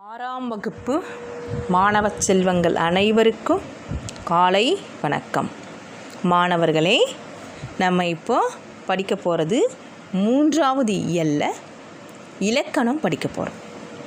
ஆறாம் வகுப்பு மாணவ செல்வங்கள் அனைவருக்கும் காலை வணக்கம் மாணவர்களே நம்ம இப்போ படிக்க போகிறது மூன்றாவது இயல்ல இலக்கணம் படிக்க போகிறோம்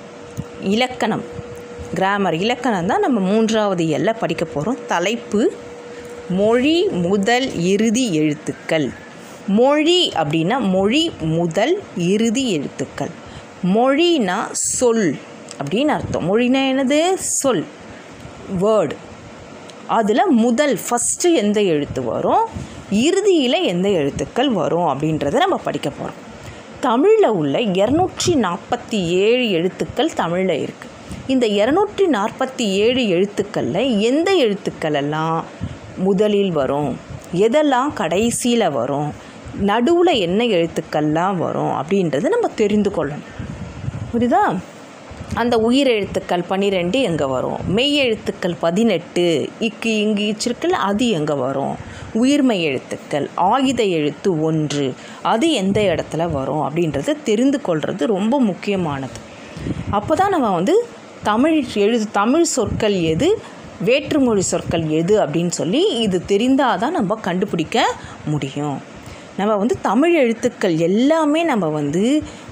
இலக்கணம் கிராமர் இலக்கணம் தான் நம்ம மூன்றாவது இயல்ல படிக்க போகிறோம் தலைப்பு மொழி முதல் இறுதி எழுத்துக்கள் மொழி அப்படின்னா மொழி முதல் இறுதி எழுத்துக்கள் மொழினா சொல் அப்படின்னு அர்த்தம் மொழினா என்னது சொல் வேர்டு அதில் முதல் ஃபஸ்ட்டு எந்த எழுத்து வரும் இறுதியில் எந்த எழுத்துக்கள் வரும் அப்படின்றத நம்ம படிக்க போகிறோம் தமிழில் உள்ள இரநூற்றி நாற்பத்தி ஏழு எழுத்துக்கள் தமிழில் இருக்குது இந்த இரநூற்றி நாற்பத்தி ஏழு எழுத்துக்களில் எந்த எழுத்துக்கள் எல்லாம் முதலில் வரும் எதெல்லாம் கடைசியில் வரும் நடுவில் என்ன எழுத்துக்கள்லாம் வரும் அப்படின்றத நம்ம தெரிந்து கொள்ளணும் புரியுதா அந்த உயிர் எழுத்துக்கள் பன்னிரெண்டு எங்கே வரும் மெய் எழுத்துக்கள் பதினெட்டு இக்கு இங்கு இச்சிருக்கல் அது எங்கே வரும் உயிர்மெய் எழுத்துக்கள் ஆயுத எழுத்து ஒன்று அது எந்த இடத்துல வரும் அப்படின்றத தெரிந்து கொள்வது ரொம்ப முக்கியமானது அப்போ தான் நம்ம வந்து தமிழ் எழுது தமிழ் சொற்கள் எது வேற்றுமொழி சொற்கள் எது அப்படின்னு சொல்லி இது தெரிந்தால் தான் நம்ம கண்டுபிடிக்க முடியும் நம்ம வந்து தமிழ் எழுத்துக்கள் எல்லாமே நம்ம வந்து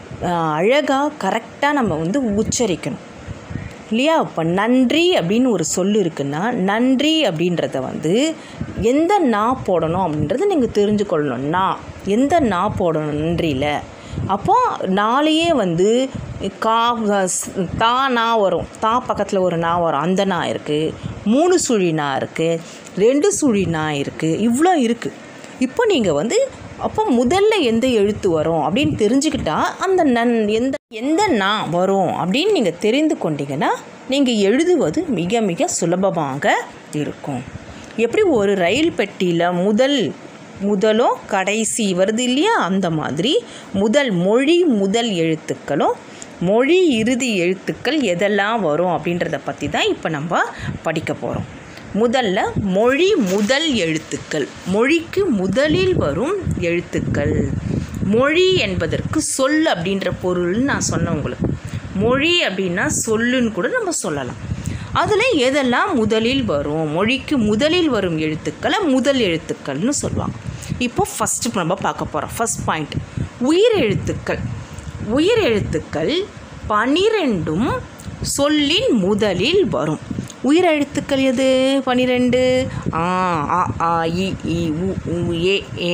அழகாக கரெக்டாக நம்ம வந்து உச்சரிக்கணும் இல்லையா இப்போ நன்றி அப்படின்னு ஒரு சொல் இருக்குன்னா நன்றி அப்படின்றத வந்து எந்த நா போடணும் அப்படின்றத நீங்கள் தெரிஞ்சுக்கொள்ளணும் நா எந்த நா போடணும் நன்றியில் அப்போது நாளையே வந்து கா தா நா வரும் தா பக்கத்தில் ஒரு நா வரும் அந்த நா இருக்குது மூணு சுழி நா இருக்குது ரெண்டு சுழி நா இருக்குது இவ்வளோ இருக்குது இப்போ நீங்கள் வந்து அப்போ முதல்ல எந்த எழுத்து வரும் அப்படின்னு தெரிஞ்சுக்கிட்டா அந்த நன் எந்த எந்த நா வரும் அப்படின்னு நீங்கள் தெரிந்து கொண்டீங்கன்னா நீங்கள் எழுதுவது மிக மிக சுலபமாக இருக்கும் எப்படி ஒரு ரயில் பெட்டியில் முதல் முதலும் கடைசி வருது இல்லையா அந்த மாதிரி முதல் மொழி முதல் எழுத்துக்களும் மொழி இறுதி எழுத்துக்கள் எதெல்லாம் வரும் அப்படின்றத பற்றி தான் இப்போ நம்ம படிக்க போகிறோம் முதல்ல மொழி முதல் எழுத்துக்கள் மொழிக்கு முதலில் வரும் எழுத்துக்கள் மொழி என்பதற்கு சொல் அப்படின்ற பொருள்னு நான் சொன்னேன் உங்களுக்கு மொழி அப்படின்னா சொல்லுன்னு கூட நம்ம சொல்லலாம் அதில் எதெல்லாம் முதலில் வரும் மொழிக்கு முதலில் வரும் எழுத்துக்களை முதல் எழுத்துக்கள்னு சொல்லுவாங்க இப்போ ஃபஸ்ட்டு நம்ம பார்க்க போகிறோம் ஃபஸ்ட் பாயிண்ட் உயிர் எழுத்துக்கள் உயிர் எழுத்துக்கள் பனிரெண்டும் சொல்லின் முதலில் வரும் உயிர் எழுத்துக்கள் எது பனிரெண்டு ஆ ஆ ஆ இ இ உ உ ஏ ஏ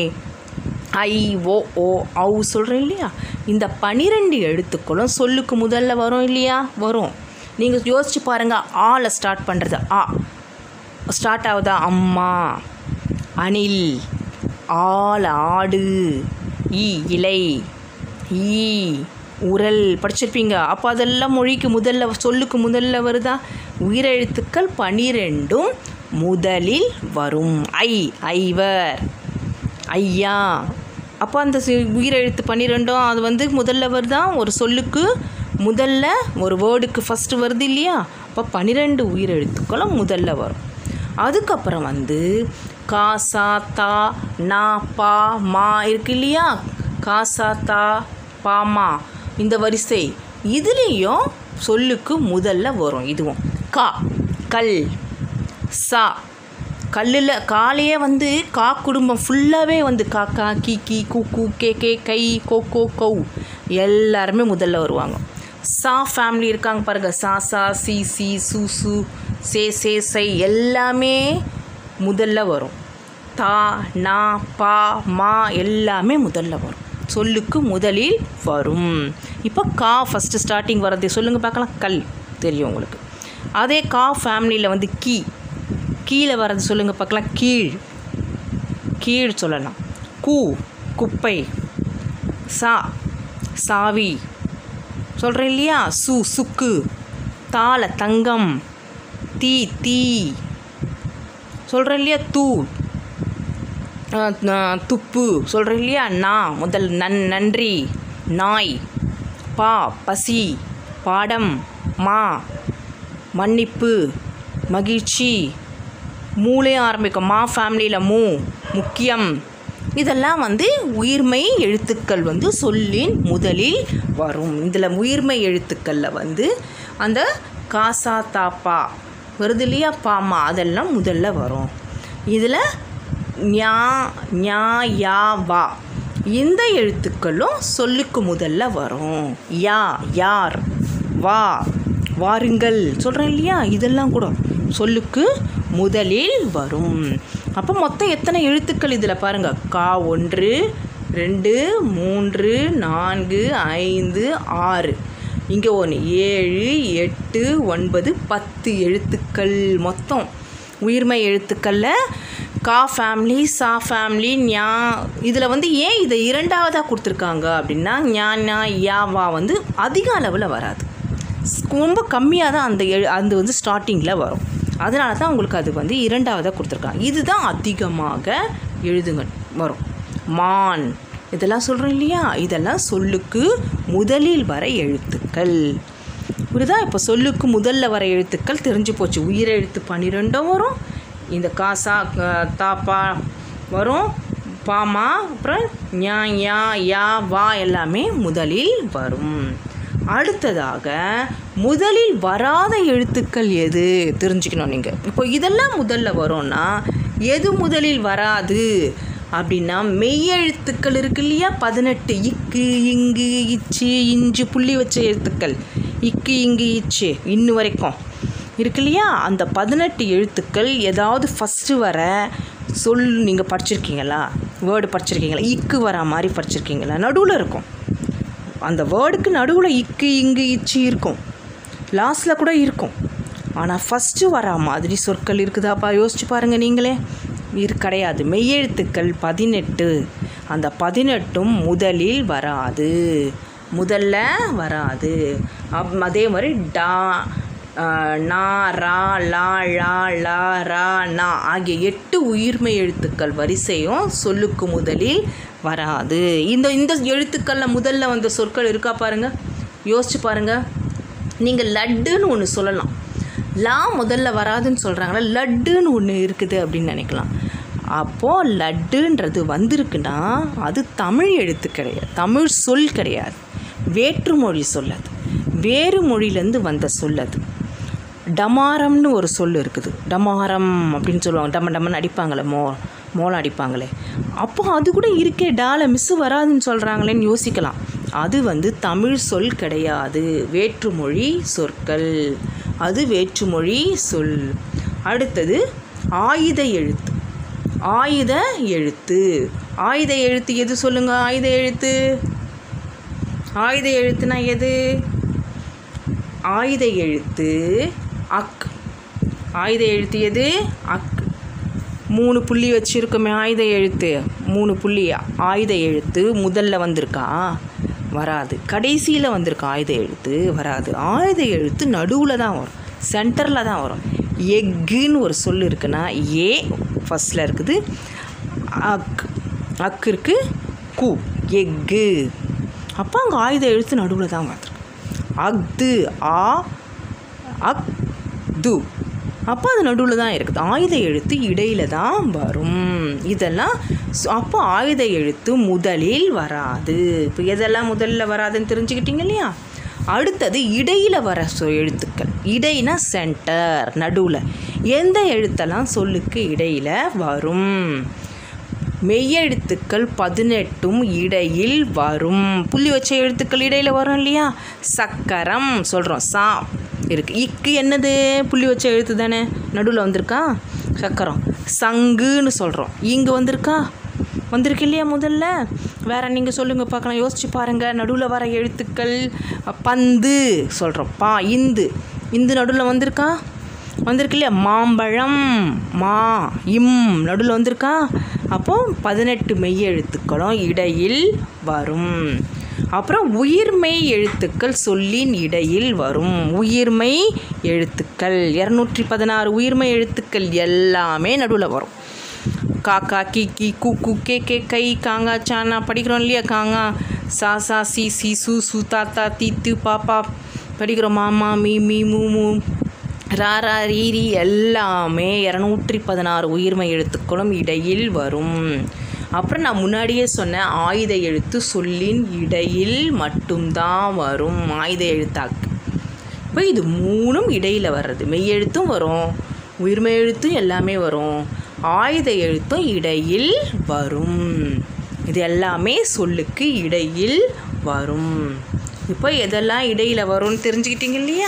ஐ ஓ ஓ ஔ சொல்கிறேன் இல்லையா இந்த பனிரெண்டு எழுத்துக்களும் சொல்லுக்கு முதல்ல வரும் இல்லையா வரும் நீங்கள் யோசிச்சு பாருங்கள் ஆல ஸ்டார்ட் பண்ணுறது ஆ ஸ்டார்ட் ஆகுதா அம்மா அணில் ஆள் ஆடு ஈ இலை ஈ உரல் படிச்சிருப்பீங்க அப்போ அதெல்லாம் மொழிக்கு முதல்ல சொல்லுக்கு முதல்ல வருதா உயிரெழுத்துக்கள் பனிரெண்டும் முதலில் வரும் ஐ ஐவர் ஐயா அப்போ அந்த உயிரெழுத்து பன்னிரெண்டும் அது வந்து முதல்ல வருதா ஒரு சொல்லுக்கு முதல்ல ஒரு வேர்டுக்கு ஃபஸ்ட்டு வருது இல்லையா அப்போ பன்னிரெண்டு உயிரெழுத்துக்களும் முதல்ல வரும் அதுக்கப்புறம் வந்து காசா தா நா பா மா இருக்கு இல்லையா காசா தா பாமா இந்த வரிசை இதுலேயும் சொல்லுக்கு முதல்ல வரும் இதுவும் கா கல் சா கல்லில் காலையே வந்து கா குடும்பம் ஃபுல்லாகவே வந்து காக்கா கீ கீ கூ கூ கே கே கை கோ கோ கௌ எல்லாருமே முதல்ல வருவாங்க சா ஃபேமிலி இருக்காங்க பாருங்கள் சா சா சி சி சு சு சே சே சை எல்லாமே முதல்ல வரும் தா நா பா மா எல்லாமே முதல்ல வரும் சொல்லுக்கு முதலில் வரும் இப்போ கா ஃபஸ்ட்டு ஸ்டார்டிங் வர்றது சொல்லுங்கள் பார்க்கலாம் கல் தெரியும் உங்களுக்கு அதே கா ஃபேமிலியில் வந்து கீ கீழே வர்றது சொல்லுங்கள் பார்க்கலாம் கீழ் கீழ் சொல்லலாம் கூ குப்பை சா சாவி சொல்கிறேன் இல்லையா சு சுக்கு தாள தங்கம் தீ தீ சொல்கிறேன் இல்லையா தூ துப்பு சொல்கிறேன் இல்லையா நா முதல் நன் நன்றி நாய் பா பசி பாடம் மா மன்னிப்பு மகிழ்ச்சி மூளையும் ஆரம்பிக்கும் மா ஃபேமிலியில் மூ முக்கியம் இதெல்லாம் வந்து உயிர்மை எழுத்துக்கள் வந்து சொல்லின் முதலில் வரும் இதில் உயிர்மை எழுத்துக்களில் வந்து அந்த காசா தாப்பா வருது இல்லையா பாமா அதெல்லாம் முதல்ல வரும் இதில் ஞா ஞா யா வா இந்த எழுத்துக்களும் சொல்லுக்கு முதல்ல வரும் யா யார் வா வாருங்கள் சொல்கிறேன் இல்லையா இதெல்லாம் கூட சொல்லுக்கு முதலில் வரும் அப்போ மொத்தம் எத்தனை எழுத்துக்கள் இதில் பாருங்கள் கா ஒன்று ரெண்டு மூன்று நான்கு ஐந்து ஆறு இங்கே ஒன்று ஏழு எட்டு ஒன்பது பத்து எழுத்துக்கள் மொத்தம் உயிர்மை எழுத்துக்களில் கா ஃபேமிலி சா ஃபேமிலி ஞா இதில் வந்து ஏன் இதை இரண்டாவதாக கொடுத்துருக்காங்க அப்படின்னா ஞா ஞா யா வா வந்து அதிக அளவில் வராது ரொம்ப கம்மியாக தான் அந்த எழு அந்த வந்து ஸ்டார்டிங்கில் வரும் அதனால தான் உங்களுக்கு அது வந்து இரண்டாவதாக கொடுத்துருக்காங்க இதுதான் அதிகமாக எழுதுங்க வரும் மான் இதெல்லாம் சொல்கிறோம் இல்லையா இதெல்லாம் சொல்லுக்கு முதலில் வர எழுத்துக்கள் புரியுதா இப்போ சொல்லுக்கு முதல்ல வர எழுத்துக்கள் தெரிஞ்சு போச்சு உயிரெழுத்து பன்னிரெண்டும் வரும் இந்த காசா க- தாப்பா வரும் பாமா அப்புறம் ஞா யா யா வா எல்லாமே முதலில் வரும் அடுத்ததாக முதலில் வராத எழுத்துக்கள் எது தெரிஞ்சுக்கணும் நீங்கள் இப்போ இதெல்லாம் முதல்ல வரும்னா எது முதலில் வராது அப்படின்னா மெய்யெழுத்துக்கள் இருக்கு இல்லையா பதினெட்டு இக்கு இங்கு இச்சு இஞ்சு புள்ளி வச்ச எழுத்துக்கள் இக்கு இங்கு இச்சு இன்னும் வரைக்கும் இருக்கு இல்லையா அந்த பதினெட்டு எழுத்துக்கள் ஏதாவது ஃபஸ்ட்டு வர சொல் நீங்கள் படிச்சிருக்கீங்களா வேர்டு படிச்சிருக்கீங்களா இக்கு வர மாதிரி படிச்சிருக்கீங்களா நடுவில் இருக்கும் அந்த வேர்டுக்கு நடுவில் இக்கு இங்கு இச்சு இருக்கும் லாஸ்ட்டில் கூட இருக்கும் ஆனால் ஃபஸ்ட்டு வர மாதிரி சொற்கள் இருக்குதாப்பா யோசிச்சு பாருங்கள் நீங்களே இரு கிடையாது மெய்யெழுத்துக்கள் பதினெட்டு அந்த பதினெட்டும் முதலில் வராது முதல்ல வராது அப் அதே மாதிரி டா ஆஹ், நா ரா லா லா லா ரா நா ஆகிய எட்டு உயிர்மெய் எழுத்துக்கள் வரிசையும் சொல்லுக்கு முதலில் வராது இந்த இந்த எழுத்துக்களில் முதல்ல வந்த சொற்கள் இருக்கா பாருங்க யோசிச்சு பாருங்க நீங்கள் லட்டுன்னு ஒன்று சொல்லலாம் லா முதல்ல வராதுன்னு சொல்கிறாங்களா லட்டுன்னு ஒன்று இருக்குது அப்படின்னு நினைக்கலாம் அப்போது லட்டுன்றது வந்திருக்குன்னா அது தமிழ் எழுத்து கிடையாது தமிழ் சொல் கிடையாது வேற்றுமொழி சொல் அது வேறு மொழியிலேருந்து வந்த சொல் அது டமாரம்னு ஒரு சொல் இருக்குது டமாரம் அப்படின்னு சொல்லுவாங்க டம டமன்னு அடிப்பாங்களே மோ மோளம் அடிப்பாங்களே அப்போ அது கூட இருக்கே டால மிஸ்ஸு வராதுன்னு சொல்கிறாங்களேன்னு யோசிக்கலாம் அது வந்து தமிழ் சொல் கிடையாது வேற்றுமொழி சொற்கள் அது வேற்றுமொழி சொல் அடுத்தது ஆயுத எழுத்து ஆயுத எழுத்து ஆயுத எழுத்து எது சொல்லுங்க ஆயுத எழுத்து ஆயுத எழுத்துனா எது ஆயுத எழுத்து அக் ஆயுத எழுத்து எது அக் மூணு புள்ளி வச்சுருக்கோமே ஆயுத எழுத்து மூணு புள்ளி ஆயுத எழுத்து முதல்ல வந்திருக்கா வராது கடைசியில் வந்திருக்க ஆயுத எழுத்து வராது ஆயுத எழுத்து நடுவில் தான் வரும் சென்டரில் தான் வரும் எக்குன்னு ஒரு சொல் இருக்குன்னா ஏ ஃபஸ்ட்டில் இருக்குது அக் அக் இருக்கு கு எக்கு அப்போ அங்கே ஆயுத எழுத்து நடுவில் தான் வந்திருக்கு அக்து ஆ அக் து அப்போ அது நடுவில் தான் இருக்குது ஆயுத எழுத்து இடையில தான் வரும் இதெல்லாம் ச- அப்போ ஆயுத எழுத்து முதலில் வராது இப்போ எதெல்லாம் முதல்ல வராதுன்னு தெரிஞ்சுக்கிட்டீங்க இல்லையா அடுத்தது இடையில வர சொ எழுத்துக்கள் இடைனா சென்டர் நடுவில் எந்த எழுத்தெல்லாம் சொல்லுக்கு இடையில வரும் மெய்யெழுத்துக்கள் பதினெட்டும் இடையில் வரும் புள்ளி வச்ச எழுத்துக்கள் இடையில் வரும் இல்லையா சக்கரம் சொல்கிறோம் சா இருக்கு இக்கு என்னது புள்ளி வச்ச எழுத்து தானே நடுவில் வந்திருக்கா சக்கரம் சங்குன்னு சொல்கிறோம் இங்கு வந்திருக்கா வந்திருக்கு இல்லையா முதல்ல வேற நீங்கள் சொல்லுங்கள் பார்க்கலாம் யோசிச்சு பாருங்கள் நடுவில் வர எழுத்துக்கள் பந்து சொல்கிறோம் பா இந்து இந்து நடுவில் வந்திருக்கா வந்திருக்கு இல்லையா மாம்பழம் மா இம் நடுவில் வந்திருக்கா அப்போ பதினெட்டு மெய் எழுத்துக்களும் இடையில் வரும் அப்புறம் உயிர்மெய் எழுத்துக்கள் சொல்லின் இடையில் வரும் உயிர்மெய் எழுத்துக்கள் இரநூற்றி பதினாறு உயிர்மெய் எழுத்துக்கள் எல்லாமே நடுவில் வரும் காக்கா கி கி கு கு கே கே கை காங்கா சானா படிக்கிறோம் இல்லையா காங்கா சா சா சி சி சு சு தாத்தா தீத்து பாப்பா படிக்கிறோம் மாமா மீ மீ மூ மூ ரா ரா ரீ ரீ எல்லாமே இரநூற்றி பதினாறு உயிர்மை எழுத்துக்களும் இடையில் வரும் அப்புறம் நான் முன்னாடியே சொன்னேன் ஆயுத எழுத்து சொல்லின் இடையில் மட்டும்தான் வரும் ஆயுத எழுத்தாக்கு இப்போ இது மூணும் இடையில் வர்றது மெய்யெழுத்தும் வரும் உயிர்மெய் எழுத்தும் எல்லாமே வரும் ஆயுத எழுத்தும் இடையில் வரும் இது எல்லாமே சொல்லுக்கு இடையில் வரும் இப்போ எதெல்லாம் இடையில் வரும்னு தெரிஞ்சுக்கிட்டீங்க இல்லையா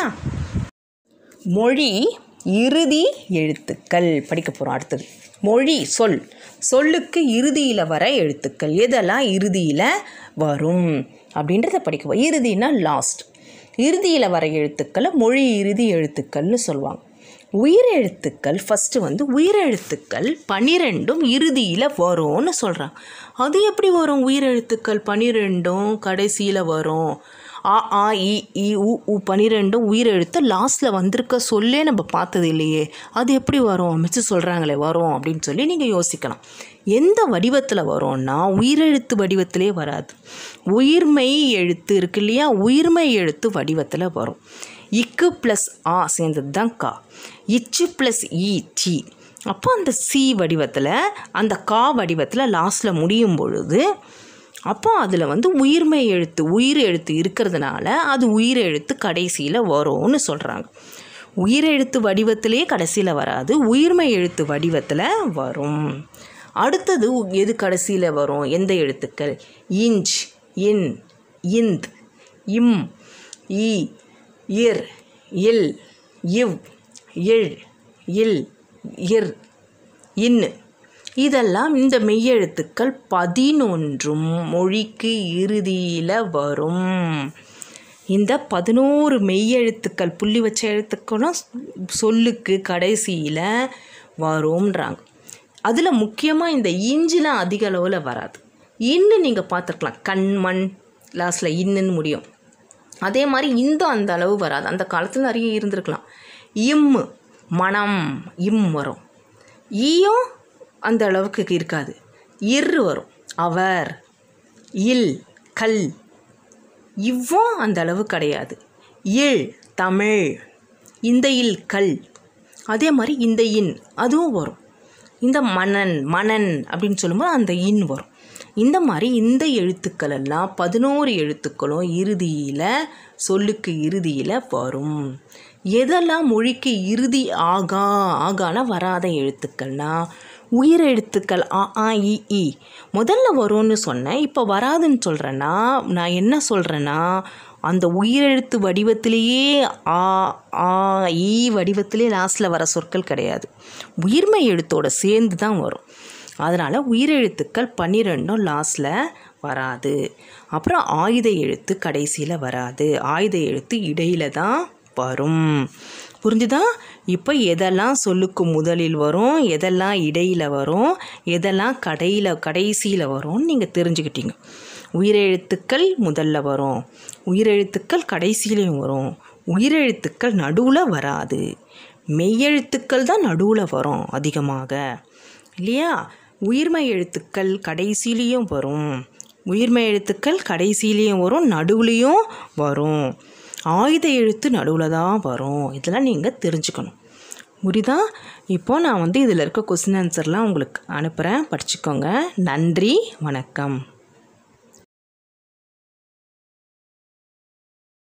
மொழி இறுதி எழுத்துக்கள் படிக்க போகிறோம் அடுத்தது மொழி சொல் சொல்லுக்கு இறுதியில் வர எழுத்துக்கள் எதெல்லாம் இறுதியில் வரும் அப்படின்றத படிக்க போகிறோம் இறுதினா லாஸ்ட் இறுதியில் வர எழுத்துக்களை மொழி இறுதி எழுத்துக்கள்னு சொல்லுவாங்க உயிரெழுத்துக்கள் ஃபஸ்ட்டு வந்து உயிரெழுத்துக்கள் பன்னிரெண்டும் இறுதியில் வரும்னு சொல்கிறாங்க அது எப்படி வரும் உயிரெழுத்துக்கள் பன்னிரெண்டும் கடைசியில் வரும் ஆ ஆ இ இ உ உ பன்னிரெண்டும் உயிரெழுத்து லாஸ்ட்டில் வந்திருக்க சொல்லே நம்ம பார்த்தது இல்லையே அது எப்படி வரும் மிச்சு சொல்கிறாங்களே வரும் அப்படின்னு சொல்லி நீங்கள் யோசிக்கலாம் எந்த வடிவத்தில் வரும்னா உயிரெழுத்து வடிவத்திலே வராது உயிர்மை எழுத்து இருக்கு இல்லையா உயிர்மை எழுத்து வடிவத்தில் வரும் இக்கு ப்ளஸ் ஆ சேர்ந்தது தான் கா இச்சு ப்ளஸ் இ டி அப்போ அந்த சி வடிவத்தில் அந்த கா வடிவத்தில் லாஸ்ட்டில் முடியும் பொழுது அப்போ அதில் வந்து உயிர்மை எழுத்து உயிர் எழுத்து இருக்கிறதுனால அது உயிர் எழுத்து கடைசியில் வரும்னு சொல்கிறாங்க உயிரெழுத்து வடிவத்திலே கடைசியில் வராது உயிர்மை எழுத்து வடிவத்தில் வரும் அடுத்தது எது கடைசியில் வரும் எந்த எழுத்துக்கள் இஞ்ச் இன் இந்த் இம் இ இர் இல் இவ் இழ் இல் இர் இன்னு இதெல்லாம் இந்த மெய்யெழுத்துக்கள் பதினொன்றும் மொழிக்கு இறுதியில் வரும் இந்த பதினோரு மெய்யெழுத்துக்கள் புள்ளி வச்ச எழுத்துக்களும் சொல்லுக்கு கடைசியில் வரும்ன்றாங்க அதில் முக்கியமாக இந்த இஞ்சிலாம் அதிக அளவில் வராது இன்னு நீங்கள் பார்த்துருக்கலாம் கண் மண் லாஸ்ட்டில் இன்னுன்னு முடியும் அதே மாதிரி இந்த அந்த அளவு வராது அந்த காலத்தில் நிறைய இருந்திருக்கலாம் இம்மு மனம் இம் வரும் ஈயும் அந்த அளவுக்கு இருக்காது இர் வரும் அவர் இல் கல் இவ்வும் அந்த அளவு கிடையாது இல் தமிழ் இந்த இல் கல் அதே மாதிரி இந்த இன் அதுவும் வரும் இந்த மணன் மணன் அப்படின்னு சொல்லும்போது அந்த இன் வரும் இந்த மாதிரி இந்த எழுத்துக்கள் எல்லாம் பதினோரு எழுத்துக்களும் இறுதியில் சொல்லுக்கு இறுதியில் வரும் எதெல்லாம் மொழிக்கு இறுதி ஆகா ஆகான வராத எழுத்துக்கள்னா உயிர் எழுத்துக்கள் ஆ ஆ இ இ முதல்ல வரும்னு சொன்னேன் இப்போ வராதுன்னு சொல்கிறேன்னா நான் என்ன சொல்கிறேன்னா அந்த உயிரெழுத்து வடிவத்திலேயே ஆ ஆ ஈ வடிவத்திலே லாஸ்ட்டில் வர சொற்கள் கிடையாது உயிர்மை எழுத்தோட சேர்ந்து தான் வரும் அதனால் உயிரெழுத்துக்கள் பன்னிரெண்டும் லாஸ்ட்டில் வராது அப்புறம் ஆயுத எழுத்து கடைசியில் வராது ஆயுத எழுத்து இடையில தான் வரும் புரிஞ்சுதா இப்போ எதெல்லாம் சொல்லுக்கு முதலில் வரும் எதெல்லாம் இடையில் வரும் எதெல்லாம் கடையில் கடைசியில் வரும்னு நீங்கள் தெரிஞ்சுக்கிட்டீங்க உயிரெழுத்துக்கள் முதல்ல வரும் உயிரெழுத்துக்கள் கடைசியிலையும் வரும் உயிரெழுத்துக்கள் நடுவில் வராது மெய்யெழுத்துக்கள் தான் நடுவில் வரும் அதிகமாக இல்லையா உயிர்மை எழுத்துக்கள் கடைசியிலையும் வரும் உயிர்மை எழுத்துக்கள் கடைசியிலையும் வரும் நடுவுலையும் வரும் ஆயுத எழுத்து நடுவில் தான் வரும் இதெல்லாம் நீங்கள் தெரிஞ்சுக்கணும் புரியுதா இப்போ நான் வந்து இதில் இருக்க கொஸ்டின் ஆன்சர்லாம் உங்களுக்கு அனுப்புகிறேன் படிச்சுக்கோங்க நன்றி வணக்கம்